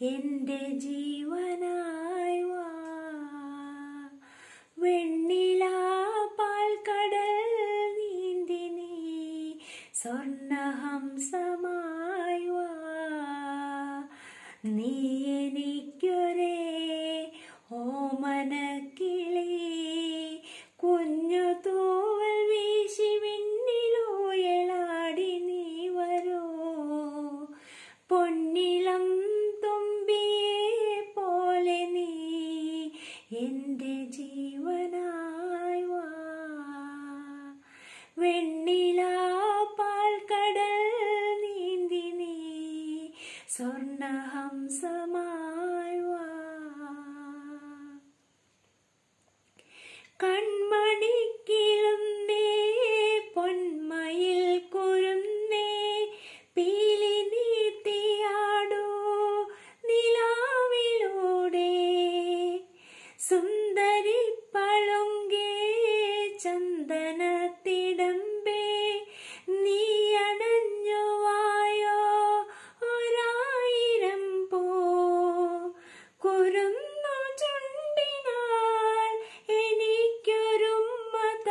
എൻ്റെ ജീവനായി വാ വെണ്ണില പാൽക്കടൽ നീന്തി നീ സ്വർണഹംസമായി വാ നീ എനിക്കൊരേ ഓമനക്കിളി കുഞ്ഞു തൂവൽ വീശി വിണ്ണിലൂയലാടി നീ വരൂ പൊന്നിളം തുമ്പിയെ പോലെ നീ എൻ്റെ ജീവനായി വാ വെണ്ണില പാൽക്കടൽ നീന്തി നീ സ്വർണഹംസമായി വാ കൺമണിക്കിളുന്നേ പൊന്മയിൽ കുരുന്നേ പീലി നീട്ടിയാടൂ നിലാവിലൂടെ സുന്ദരി പളുങ്കേ ചന്ദനത്തിടമ്പേ നീ അണഞ്ഞു വായോ ഒരായിരം പോ കുരുന്നു ചുണ്ടിനാൽ എനിക്കൊരുമ്മത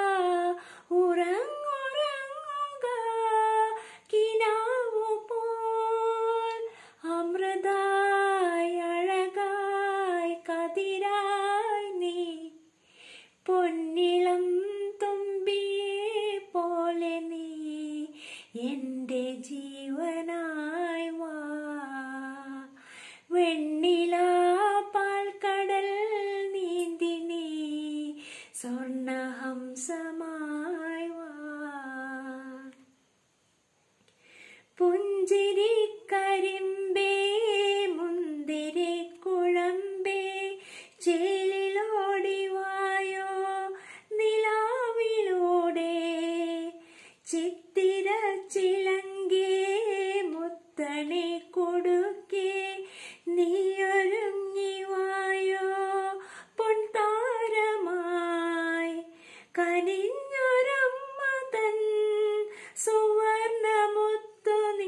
ഉറങ്ങുറങ്ങുക കിനാവു പോൽ അമൃതായി അഴകായി കതിരായി നീ പൊന്നിളം തുമ്പിയെ പോലെ നീ എൻ്റെ ജീവനായി വാ വെണ്ണില പാൽക്കടൽ നീന്തി നീ സ്വർണഹംസമായി വാ പുഞ്ചിരി കരിമ്പേ മുന്തിരി കുഴമ്പേ ചേലിലോടി വായോ നിലാവിലൂടെ ചിത്തിര ചിലങ്കേ മുത്തണി കൊടുക്കേ നീയൊരുങ്ങി വായോ പൊൻതാരമായി കനിഞ്ഞൊരമ്മ തൻ സുവർണമുത്തു നീ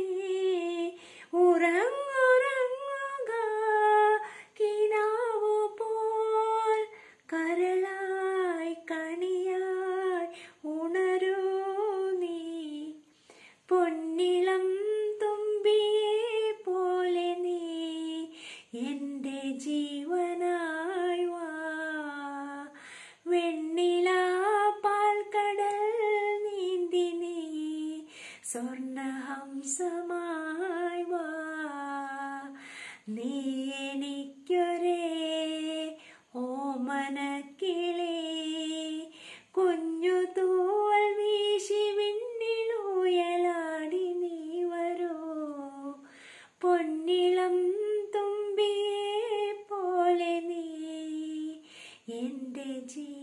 ഉറങ്ങുറങ്ങുക കിനാവു പോൽ കരളായി കണിയായി ഉണരൂ നീ പൊന്നിളം തുമ്പിയെ പോലെ നീ എൻ്റെ ജീവനായി വാ വെണ്ണില പാൽക്കടൽ നീന്തി നീ സ്വർണഹംസമായി വാ നീ എനിക്കൊരേ ഓമനക്കിളി കുഞ്ഞു തൂവൽ വീശി വിണ്ണിലൂയലാടി നീ വരൂ പൊന്നിളം തുമ്പിയെ പോലെ നീ എൻ്റെ ജീ